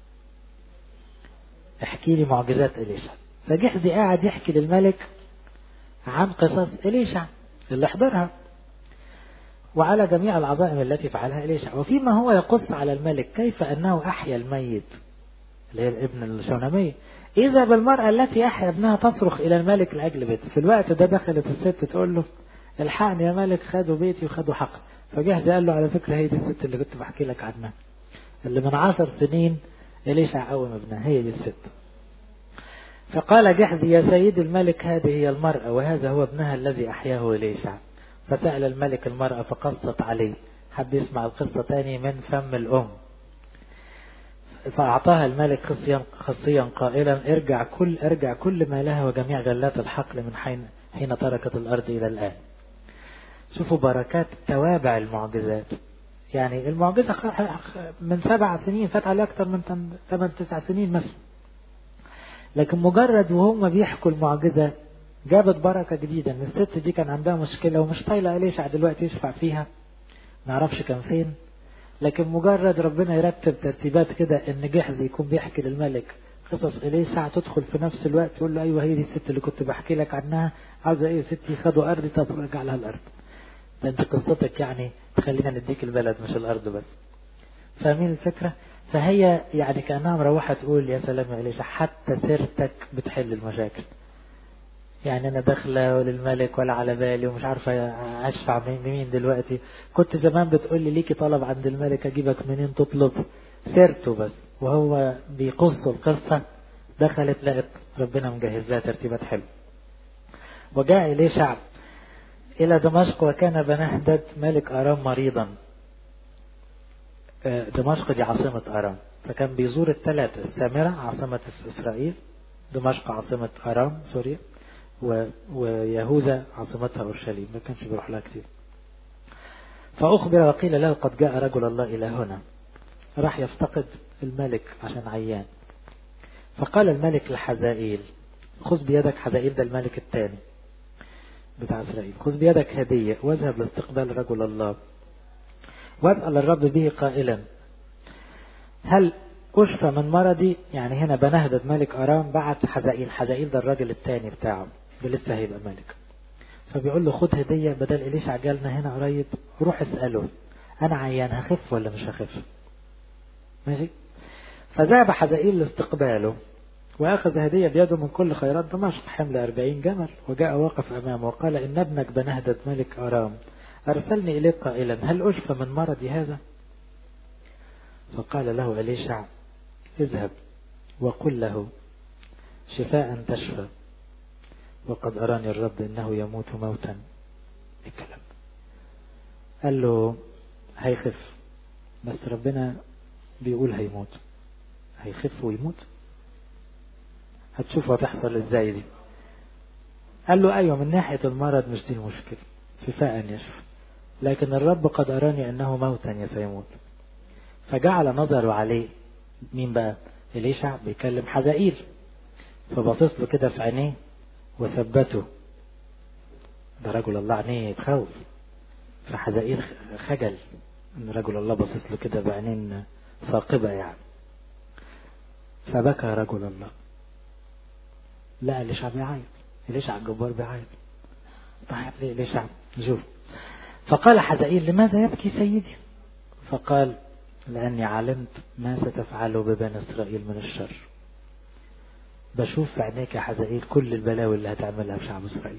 احكي لي معجزات أليشع فجحزي قاعد يحكي للملك عن قصص أليشع اللي حضرها وعلى جميع العظائم التي فعلها إليشع وفيما هو يقص على الملك كيف أنه أحيا الميت اللي هي الابن الشونامية إذا بالمرأة التي أحيا ابنها تصرخ إلى الملك لأجل بيته في الوقت ده دخلت الست تقول له الحقني يا ملك خدوا بيتي وخدوا حقي فجهز قال له على فكرة هي دي الست اللي كنت بحكي لك عنها اللي من عشر سنين إليشع قوم ابنها هي دي الست فقال جحزي يا سيد الملك هذه هي المرأة وهذا هو ابنها الذي أحياه إليشع فسأل الملك المرأة فقصت عليه حب يسمع القصة تاني من فم الأم فأعطاها الملك خصيا, خصيا قائلا ارجع كل ارجع كل ما لها وجميع غلات الحقل من حين حين تركت الأرض إلى الآن شوفوا بركات توابع المعجزات يعني المعجزة من سبع سنين فات عليها أكثر من ثمان تسع سنين مثلا لكن مجرد وهم بيحكوا المعجزة جابت بركة جديدة ان الست دي كان عندها مشكلة ومش طايلة إليشع دلوقتي يشفع فيها نعرفش كان فين لكن مجرد ربنا يرتب ترتيبات كده ان جحزي يكون بيحكي للملك قصص إليشع تدخل في نفس الوقت يقول له أيوه هي دي الست اللي كنت بحكي لك عنها عاوزة إيه ستي خدوا أرضي طب رجع لها الأرض ده أنت قصتك يعني تخلينا نديك البلد مش الأرض بس فاهمين الفكرة فهي يعني كأنها مروحة تقول يا سلام يا إليشع حتى سيرتك بتحل المشاكل يعني أنا داخلة للملك ولا على بالي ومش عارفة أشفع مين دلوقتي كنت زمان بتقول لي ليكي طلب عند الملك أجيبك منين تطلب سيرته بس وهو بيقص القصة دخلت لقت ربنا مجهز لها ترتيبات حلوة وجاء إليه شعب إلى دمشق وكان بنهدد ملك أرام مريضا دمشق دي عاصمة أرام فكان بيزور الثلاثة السامرة عاصمة إسرائيل دمشق عاصمة أرام سوريا ويهوذا عاصمتها أورشليم ما كانش بيروح لها كتير فأخبر وقيل له قد جاء رجل الله إلى هنا راح يفتقد الملك عشان عيان فقال الملك لحزائيل خذ بيدك حزائيل ده الملك الثاني بتاع إسرائيل خذ بيدك هدية واذهب لاستقبال رجل الله واسأل الرب به قائلا هل أشفى من مرضي يعني هنا بنهدد ملك أرام بعت حزائيل حزائيل ده الراجل الثاني بتاعه ده لسه هيبقى ملك فبيقول له خد هدية بدل إليشع جالنا هنا قريب روح اسأله أنا عيان هخف ولا مش هخف ماشي فذهب حزائيل لاستقباله وأخذ هدية بيده من كل خيرات دمشق حمل أربعين جمل وجاء وقف أمامه وقال إن ابنك بنهدد ملك أرام أرسلني إليك قائلا هل أشفى من مرضي هذا فقال له أليشع اذهب وقل له شفاء تشفى وقد أراني الرب إنه يموت موتا الكلام قال له هيخف بس ربنا بيقول هيموت هيخف ويموت هتشوف هتحصل ازاي دي قال له ايوه من ناحية المرض مش دي المشكلة شفاء يشفى لكن الرب قد أراني أنه موتا سيموت فجعل نظره عليه مين بقى إليشع بيكلم حزائيل فبصص له كده في عينيه وثبته ده رجل الله عينيه تخوف فحزائيل خجل ان رجل الله باصص له كده بعينين ثاقبة يعني فبكى رجل الله لا إليشع بيعيط إليشع الجبار بيعيط طيب ليه إليشع نشوف فقال حزائيل لماذا يبكي سيدي فقال لأني علمت ما ستفعله ببني إسرائيل من الشر بشوف في عينيك يا حزائيل كل البلاوي اللي هتعملها في شعب إسرائيل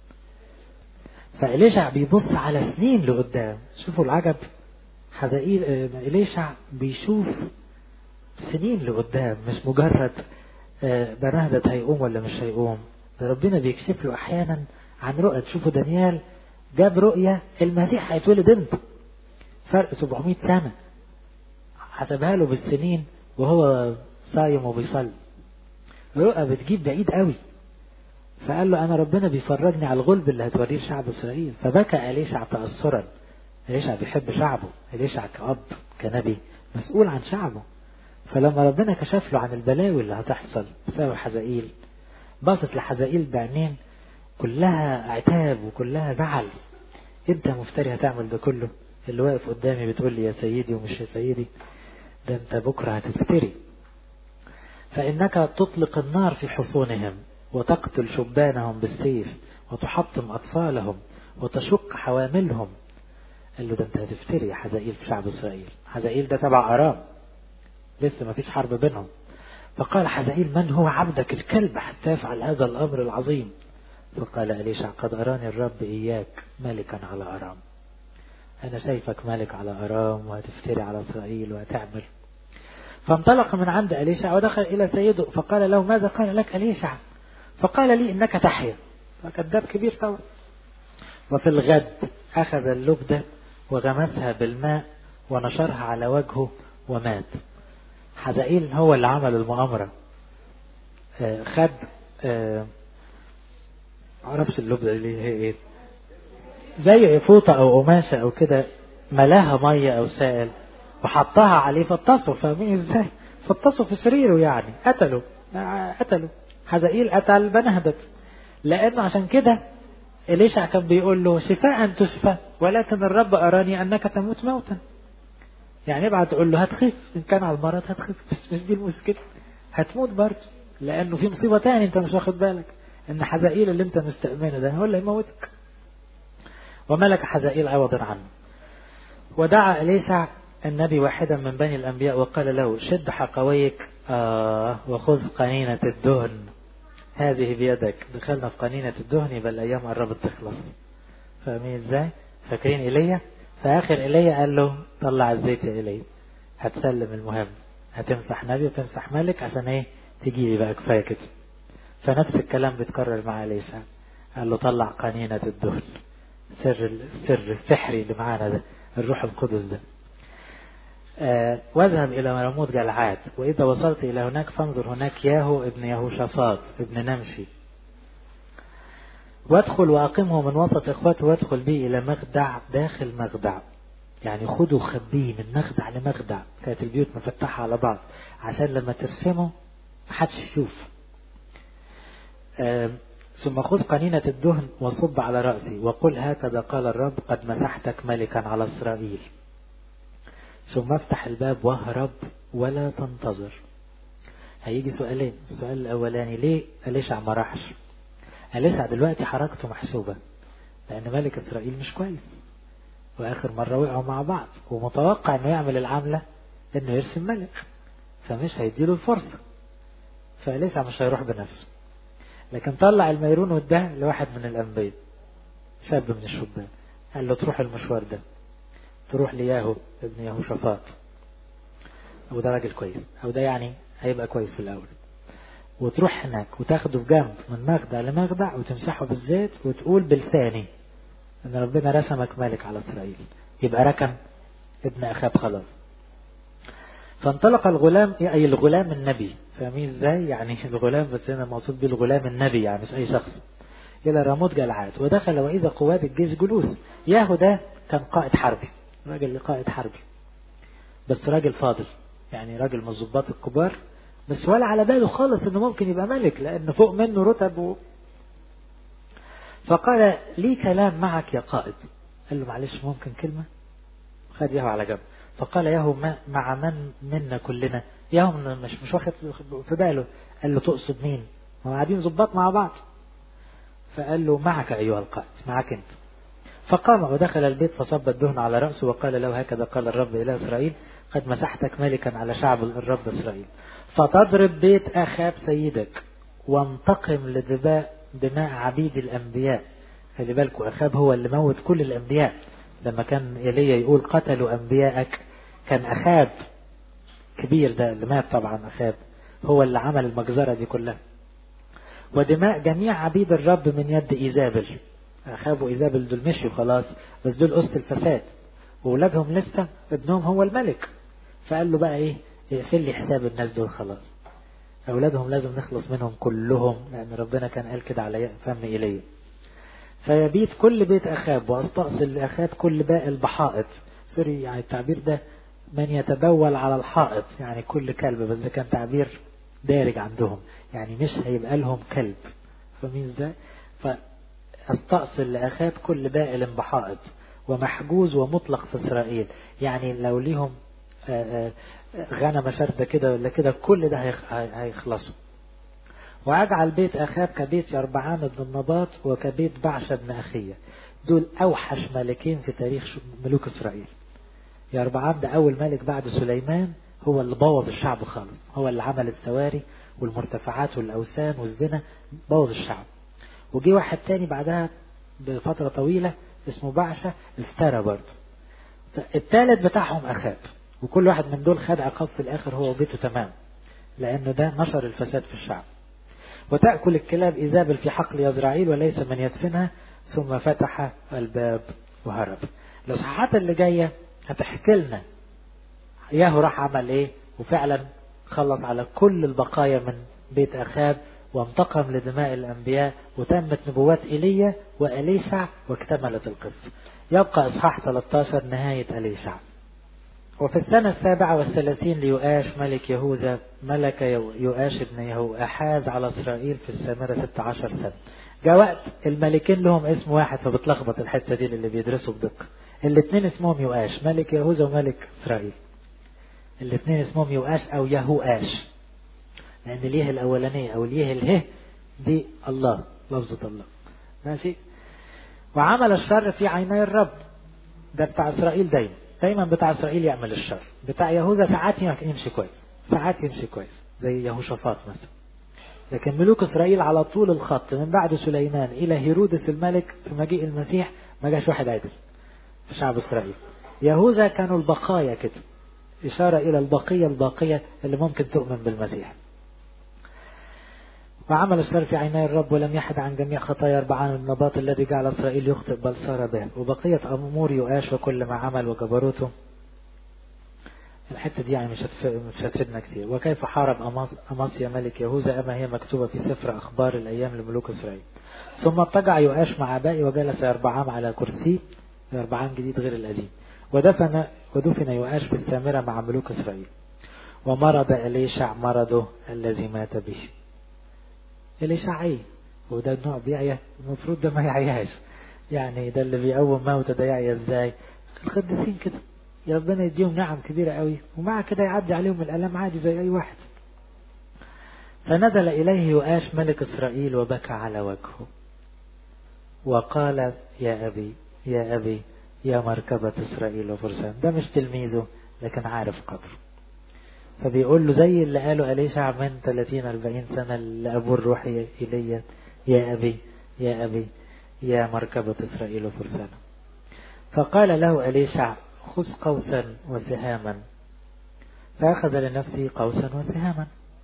فإليشع بيبص على سنين لقدام شوفوا العجب حزائيل إليشع بيشوف سنين لقدام مش مجرد بنهدت هيقوم ولا مش هيقوم ده ربنا بيكشف له أحيانا عن رؤى تشوفوا دانيال جاب رؤية المسيح هيتولد امتى فرق 700 سنة حسبها له بالسنين وهو صايم وبيصلي رؤى بتجيب بعيد قوي فقال له انا ربنا بيفرجني على الغلب اللي هتوريه شعب اسرائيل فبكى اليشع تاثرا اليشع بيحب شعبه اليشع كاب كنبي مسؤول عن شعبه فلما ربنا كشف له عن البلاوي اللي هتحصل بسبب حزائيل باصص لحزائيل بعينين كلها عتاب وكلها زعل انت مفتري هتعمل ده كله اللي واقف قدامي بتقول لي يا سيدي ومش يا سيدي ده انت بكره هتفتري فانك تطلق النار في حصونهم وتقتل شبانهم بالسيف وتحطم اطفالهم وتشق حواملهم قال له ده انت هتفتري يا حزائيل في شعب اسرائيل حزائيل ده تبع ارام لسه ما فيش حرب بينهم فقال حزائيل من هو عبدك الكلب حتى يفعل هذا الامر العظيم فقال أليشع قد أراني الرب إياك ملكا على أرام أنا شايفك ملك على أرام وهتفتري على إسرائيل وهتعمل فانطلق من عند أليشع ودخل إلى سيده فقال له ماذا قال لك أليشع فقال لي إنك تحيا فكذاب كبير طبعا وفي الغد أخذ اللبدة وغمسها بالماء ونشرها على وجهه ومات حزائيل هو اللي عمل المؤامرة خد معرفش اللبدة اللي هي ايه زي فوطة او قماشة او كده ملاها مية او سائل وحطها عليه فاتصوا فاهمين ازاي فاتصوا في سريره يعني قتلوا قتلوا حزائيل قتل بنهدت لانه عشان كده إليشع كان بيقول له شفاء تشفى ولكن الرب أراني أنك تموت موتا يعني ابعت تقول له هتخف إن كان على المرض هتخف بس مش دي المشكلة هتموت برضه لأنه في مصيبة تاني أنت مش واخد بالك إن حزائيل اللي أنت مستأمنه ده هو اللي يموتك وملك حزائيل عوضا عنه ودعا إليشع النبي واحدا من بني الأنبياء وقال له شد حقويك آه وخذ قنينة الدهن هذه بيدك دخلنا في قنينة الدهن يبقى الأيام قربت تخلص فاهمين ازاي؟ فاكرين إيليا؟ فآخر إيليا قال له طلع الزيت يا إيليا هتسلم المهم هتمسح نبي وتمسح ملك عشان ايه؟ تجي لي بقى كفاية كده فنفس الكلام بيتكرر مع إليشع قال له طلع قنينة الدهن سر السر السحري اللي معانا ده الروح القدس ده آه واذهب إلى رموت جلعاد وإذا وصلت إلى هناك فانظر هناك ياهو ابن يهوشافاط ابن نمشي وادخل وأقمه من وسط إخوته وادخل به إلى مخدع داخل مخدع يعني خده خبيه من مخدع لمخدع كانت البيوت مفتحة على بعض عشان لما ترسمه محدش يشوف آه ثم خذ قنينة الدهن وصب على رأسي وقل هكذا قال الرب قد مسحتك ملكا على إسرائيل ثم افتح الباب واهرب ولا تنتظر هيجي سؤالين السؤال الأولاني ليه أليشع ما راحش أليشع دلوقتي حركته محسوبة لأن ملك إسرائيل مش كويس وآخر مرة وقعوا مع بعض ومتوقع إنه يعمل العملة إنه يرسم ملك فمش هيديله الفرصة فأليشع مش هيروح بنفسه لكن طلع الميرون وده لواحد من الأنبياء شاب من الشبان قال له تروح المشوار ده تروح لياهو ابن يهوشافاط وده راجل كويس او ده يعني هيبقى كويس في الاول وتروح هناك وتاخده في جنب من مخدع لمخدع وتمسحه بالزيت وتقول بلساني ان ربنا رسمك ملك على اسرائيل يبقى ركن ابن اخاب خلاص فانطلق الغلام اي الغلام النبي فاهمين ازاي يعني الغلام بس هنا مقصود بيه الغلام النبي يعني مش اي شخص الى راموت جلعاد ودخل واذا قوات الجيش جلوس ياهو ده كان قائد حربي راجل قائد حربي بس راجل فاضل يعني راجل من الضباط الكبار بس ولا على باله خالص انه ممكن يبقى ملك لان فوق منه رتب و... فقال لي كلام معك يا قائد قال له معلش ممكن كلمة خد ياهو على جنب فقال ياهو ما مع من منا كلنا ياهو مش مش واخد في باله قال له تقصد مين هم قاعدين ضباط مع بعض فقال له معك أيها القائد معك أنت فقام ودخل البيت فصب الدهن على رأسه وقال له هكذا قال الرب إلى إسرائيل قد مسحتك ملكا على شعب الرب إسرائيل فتضرب بيت أخاب سيدك وانتقم لدماء دماء عبيد الأنبياء خلي بالكوا أخاب هو اللي موت كل الأنبياء لما كان إيليا يقول قتلوا أنبياءك كان أخاب كبير ده اللي مات طبعا أخاب هو اللي عمل المجزرة دي كلها ودماء جميع عبيد الرب من يد إيزابل أخاب وإيزابل دول مشيوا خلاص بس دول أسط الفساد وولادهم لسه ابنهم هو الملك فقال له بقى إيه اقفل لي حساب الناس دول خلاص أولادهم لازم نخلص منهم كلهم لأن ربنا كان قال كده على فم إيليا فيبيت كل بيت أخاب وأستأصل لأخاب كل باقي البحائط سوري يعني التعبير ده من يتبول على الحائط يعني كل كلب بس ده كان تعبير دارج عندهم يعني مش هيبقى لهم كلب فاهمين ازاي؟ فاستأصل لأخاب كل باقي بحائط ومحجوز ومطلق في إسرائيل يعني لو ليهم غنم شردة كده ولا كده كل ده هيخلصوا وأجعل بيت أخاب كبيت يربعام بن النباط وكبيت بعشة بن أخية دول أوحش ملكين في تاريخ ملوك إسرائيل يربعام ده أول ملك بعد سليمان هو اللي بوظ الشعب خالص هو اللي عمل السواري والمرتفعات والأوثان والزنا بوظ الشعب وجي واحد تاني بعدها بفترة طويلة اسمه بعشة افترى برضه الثالث بتاعهم أخاب وكل واحد من دول خد عقاب في الآخر هو وبيته تمام لأنه ده نشر الفساد في الشعب وتأكل الكلاب إيزابل في حقل يزرعيل وليس من يدفنها ثم فتح الباب وهرب الإصحاحات اللي جاية هتحكي لنا ياهو راح عمل إيه وفعلا خلص على كل البقايا من بيت أخاب وانتقم لدماء الأنبياء وتمت نبوات إيليا وأليشع واكتملت القصة يبقى إصحاح 13 نهاية أليشع وفي السنة السابعة والثلاثين ليؤاش ملك يهوذا ملك يؤاش ابن يهو أحاز على إسرائيل في السامرة 16 سنة جاء وقت الملكين لهم اسم واحد فبتلخبط الحتة دي اللي بيدرسوا بدقة الاثنين اسمهم يؤاش ملك يهوذا وملك إسرائيل الاثنين اسمهم يؤاش أو يهوآش لأن اليه الأولانية أو اليه اله دي الله لفظة الله ماشي وعمل الشر في عيني الرب ده بتاع إسرائيل دايما دايما بتاع إسرائيل يعمل الشر بتاع يهوذا ساعات يمشي كويس ساعات يمشي كويس زي يهوشافاط مثلا لكن ملوك إسرائيل على طول الخط من بعد سليمان إلى هيرودس الملك في مجيء المسيح ما جاش واحد عدل في شعب إسرائيل يهوذا كانوا البقايا كده إشارة إلى البقية الباقية اللي ممكن تؤمن بالمسيح وعمل الشر في عيني الرب ولم يحد عن جميع خطايا أربعان النباط الذي جعل إسرائيل يخطئ بل صار به وبقية أمور يؤاش وكل ما عمل وجبروته الحتة دي يعني مش مش هتفيدنا كتير وكيف حارب أماس أماسيا ملك يهوذا أما هي مكتوبة في سفر أخبار الأيام لملوك إسرائيل ثم اضطجع يؤاش مع أبائي وجلس أربعام على كرسي أربعام جديد غير القديم ودفن ودفن يؤاش في السامرة مع ملوك إسرائيل ومرض إليشع مرضه الذي مات به إليشع إيه وده النوع بيعيا المفروض ده ما يعياش يعني ده اللي بيقوم موتى ده يعيا ازاي القديسين كده يا ربنا يديهم نعم كبيرة قوي ومع كده يعدي عليهم الألم عادي زي أي واحد فنزل إليه يؤاش ملك إسرائيل وبكى على وجهه وقال يا أبي يا أبي يا مركبة إسرائيل وفرسان ده مش تلميذه لكن عارف قدره فبيقول له زي اللي قاله أليشع من 30 40 سنة اللي أبوه الروحي إلي يا أبي يا أبي يا مركبة إسرائيل وفرسان فقال له أليشع خذ قوسا وسهاما فأخذ لنفسه قوسا وسهاما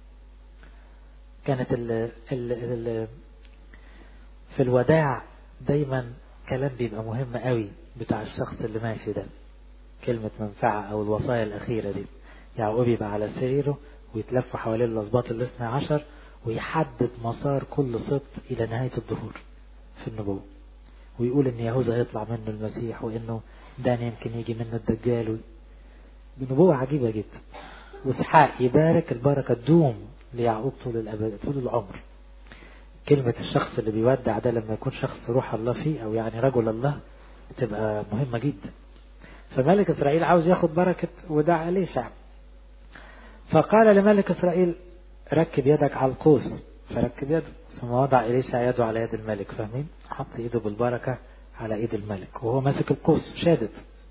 كانت ال ال ال في الوداع دايما كلام بيبقى مهم قوي بتاع الشخص اللي ماشي ده كلمة منفعة أو الوصايا الأخيرة دي يعقوب يبقى على سريره ويتلف حوالين الأسباط الاثنى عشر ويحدد مسار كل سبط إلى نهاية الظهور في النبوة ويقول إن يهوذا يطلع منه المسيح وإنه دان يمكن يجي منه الدجال بنبوة عجيبة جدا وإسحاق يبارك البركة تدوم ليعقوب طول الأبد طول العمر كلمة الشخص اللي بيودع ده لما يكون شخص روح الله فيه أو يعني رجل الله تبقى مهمة جدا فملك إسرائيل عاوز ياخد بركة ودع عليه شعب فقال لملك إسرائيل ركب يدك على القوس فركب يده ثم وضع إليشع يده على يد الملك فاهمين حط ايده بالبركة على ايد الملك وهو ماسك القوس شادد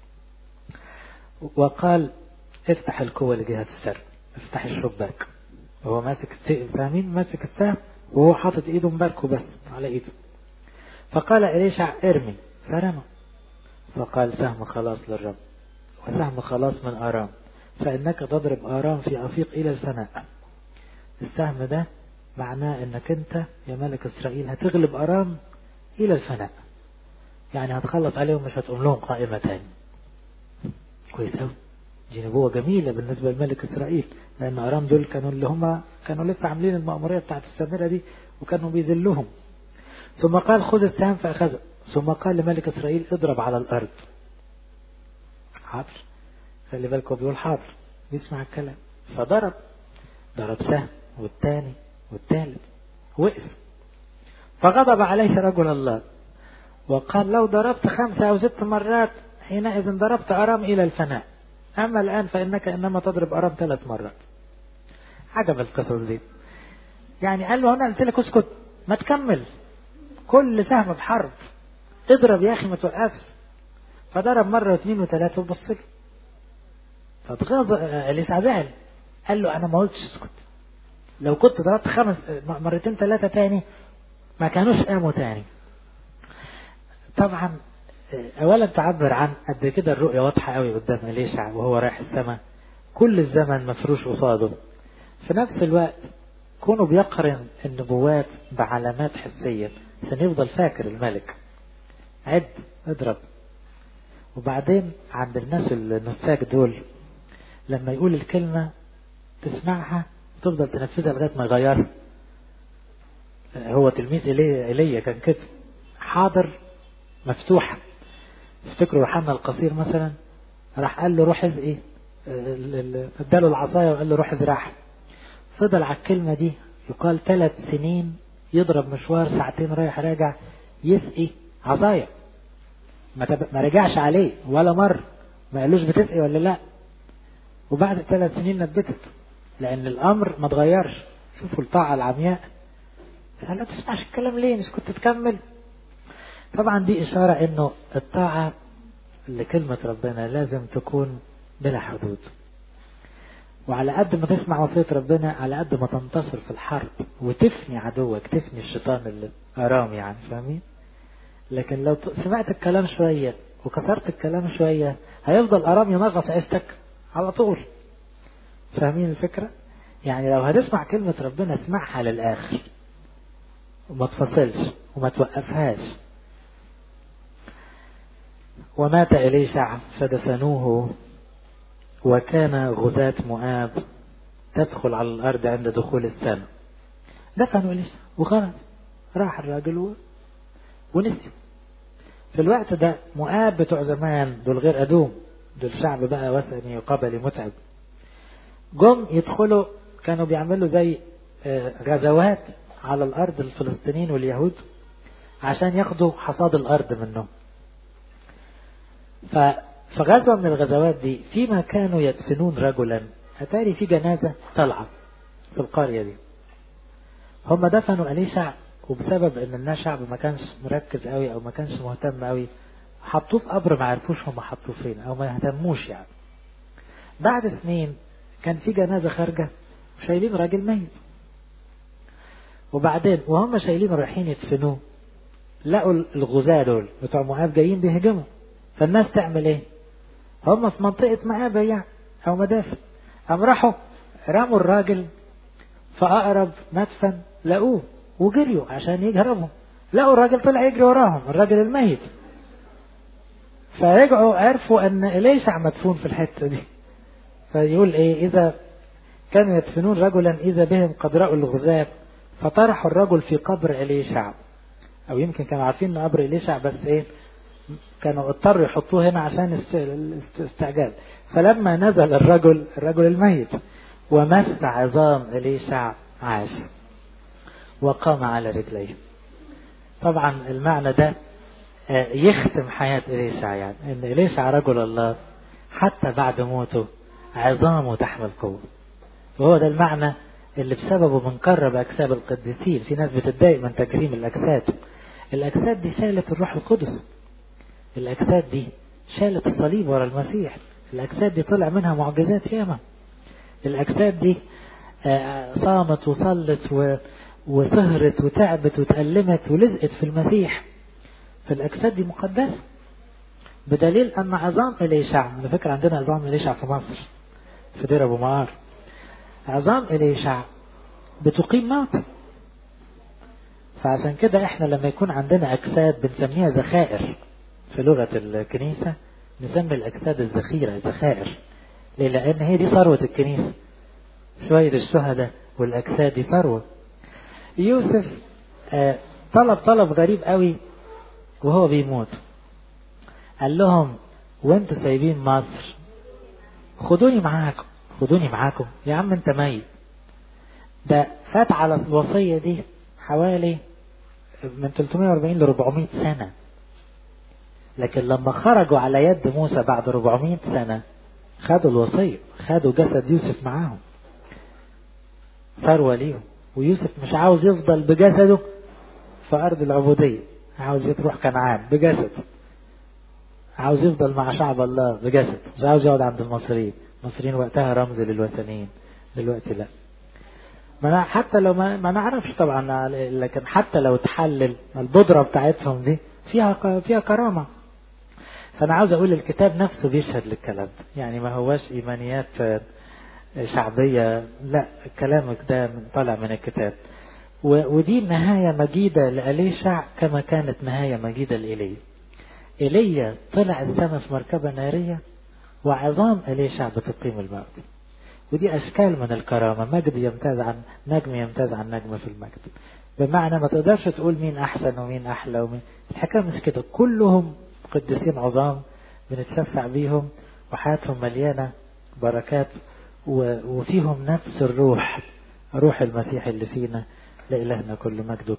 وقال افتح القوة لجهة السر افتح الشباك وهو ماسك فاهمين ماسك السهم وهو حاطط ايده مباركه بس على ايده فقال إليشع ارمي فرمى فقال سهم خلاص للرب وسهم خلاص من آرام فإنك تضرب آرام في أفيق إلى الفناء السهم ده معناه انك انت يا ملك اسرائيل هتغلب ارام الى الفناء يعني هتخلص عليهم مش هتقوم لهم قائمة تاني كويس قوي دي نبوة جميلة بالنسبة لملك اسرائيل لان ارام دول كانوا اللي هم كانوا لسه عاملين المأمورية بتاعت السامرة دي وكانوا بيذلهم ثم قال خذ السهم فأخذه ثم قال لملك اسرائيل اضرب على الارض حاضر خلي بالكم بيقول حاضر بيسمع الكلام فضرب ضرب سهم والتاني والثالث وقف فغضب عليه رجل الله وقال لو ضربت خمسة أو ست مرات حينئذ ضربت أرام إلى الفناء أما الآن فإنك إنما تضرب أرام ثلاث مرات عجب القصص دي يعني قال له أنا قلت لك اسكت ما تكمل كل سهم بحرب اضرب يا أخي ما توقفش فضرب مرة واثنين وثلاثة وبص له فاتغاظ اليسع زعل قال له أنا ما قلتش اسكت لو كنت ضربت خمس مرتين ثلاثة تاني ما كانوش قاموا تاني طبعا اولا تعبر عن قد كده الرؤية واضحة قوي قدام اليشع وهو رايح السماء كل الزمن مفروش قصاده في نفس الوقت كونه بيقرن النبوات بعلامات حسية عشان يفضل فاكر الملك عد اضرب وبعدين عند الناس النساك دول لما يقول الكلمة تسمعها تفضل تنفذها لغاية ما يغيرها هو تلميذ إيليا إيليا كان كده حاضر مفتوحة افتكروا يوحنا القصير مثلا راح قال له روح ايه اداله العصاية وقال له روح ازرعها فضل على الكلمة دي يقال ثلاث سنين يضرب مشوار ساعتين رايح راجع يسقي عصاية ما, تب... ما رجعش عليه ولا مرة ما قالوش بتسقي ولا لا وبعد ثلاث سنين نبتت لأن الأمر ما اتغيرش شوفوا الطاعة العمياء قال لا تسمعش الكلام ليه مش كنت تكمل طبعا دي إشارة إنه الطاعة لكلمة ربنا لازم تكون بلا حدود وعلى قد ما تسمع وصية ربنا على قد ما تنتصر في الحرب وتفني عدوك تفني الشيطان اللي أرام يعني فاهمين لكن لو سمعت الكلام شوية وكسرت الكلام شوية هيفضل أرام ينغص عيشتك على طول فاهمين الفكرة يعني لو هتسمع كلمة ربنا اسمعها للآخر وما تفصلش وما توقفهاش ومات إليشع فدفنوه وكان غزاة مؤاب تدخل على الأرض عند دخول السنة دفنوا إليشع وخلاص راح الراجل و... ونسيوا في الوقت ده مؤاب بتوع زمان دول غير أدوم دول شعب بقى وثني قبلي متعب جم يدخلوا كانوا بيعملوا زي غزوات على الأرض الفلسطينيين واليهود عشان ياخدوا حصاد الأرض منهم ففي غزوة من الغزوات دي فيما كانوا يدفنون رجلا أتاري في جنازة طالعة في القرية دي هم دفنوا أليشع وبسبب ان الناس شعب ما كانش مركز قوي او ما كانش مهتم قوي حطوه في قبر ما عرفوش هم حطوه فين او ما يهتموش يعني بعد سنين كان في جنازة خارجة شايلين راجل ميت وبعدين وهم شايلين رايحين يدفنوه لقوا الغزاة دول بتوع مؤاب جايين بيهجموا فالناس تعمل ايه هم في منطقة مآبة يعني او مدافن قام راحوا رموا الراجل في اقرب مدفن لقوه وجريوا عشان يهربوا لقوا الراجل طلع يجري وراهم الراجل الميت فرجعوا عرفوا ان اليشع مدفون في الحته دي فيقول ايه اذا كانوا يدفنون رجلا اذا بهم قد راوا الغزاة فطرحوا الرجل في قبر اليشع او يمكن كانوا عارفين ان قبر اليشع بس ايه كانوا اضطروا يحطوه هنا عشان الاستعجال فلما نزل الرجل الرجل الميت ومس عظام اليشع عاش وقام على رجليه طبعا المعنى ده يختم حياة إليشع يعني إن إليشع رجل الله حتى بعد موته عظامه تحمل قوة وهو ده المعنى اللي بسببه بنقرب أجساد القديسين في ناس بتتضايق من تكريم الأجساد الأجساد دي شالت الروح القدس الأجساد دي شالت الصليب ورا المسيح الأجساد دي طلع منها معجزات ياما الأجساد دي صامت وصلت و وسهرت وتعبت وتألمت ولزقت في المسيح فالأجساد دي مقدسة بدليل أن عظام إليشع على فكرة عندنا عظام إليشع في مصر في دير أبو معار عظام إليشع بتقيم موت فعشان كده احنا لما يكون عندنا أجساد بنسميها ذخائر في لغة الكنيسة نسمي الأجساد الذخيرة ذخائر ليه؟ لأن هي دي ثروة الكنيسة شوية الشهداء والأجساد دي ثروة يوسف آه طلب طلب غريب قوي وهو بيموت قال لهم وانتوا سايبين مصر خدوني معاكم خدوني معاكم يا عم انت ميت ده فات على الوصية دي حوالي من 340 ل 400 سنة لكن لما خرجوا على يد موسى بعد 400 سنة خدوا الوصية خدوا جسد يوسف معاهم ثروة ليهم ويوسف مش عاوز يفضل بجسده في أرض العبودية عاوز يروح كنعان بجسد عاوز يفضل مع شعب الله بجسد مش عاوز يقعد عند المصريين المصريين وقتها رمز للوثنيين دلوقتي لا ما حتى لو ما, ما نعرفش طبعا لكن حتى لو تحلل البودرة بتاعتهم دي فيها فيها كرامة فأنا عاوز أقول الكتاب نفسه بيشهد للكلام ده يعني ما هواش إيمانيات شعبية لا كلامك ده من طالع من الكتاب ودي نهاية مجيدة لأليشع كما كانت نهاية مجيدة لإلي ايليا طلع السماء في مركبة نارية وعظام إليشع بتقيم الموت ودي أشكال من الكرامة مجد يمتاز عن نجم يمتاز عن نجم في المجد بمعنى ما تقدرش تقول مين أحسن ومين أحلى ومين الحكاية مش كده كلهم قديسين عظام بنتشفع بيهم وحياتهم مليانة بركات وفيهم نفس الروح روح المسيح اللي فينا لإلهنا كل مجد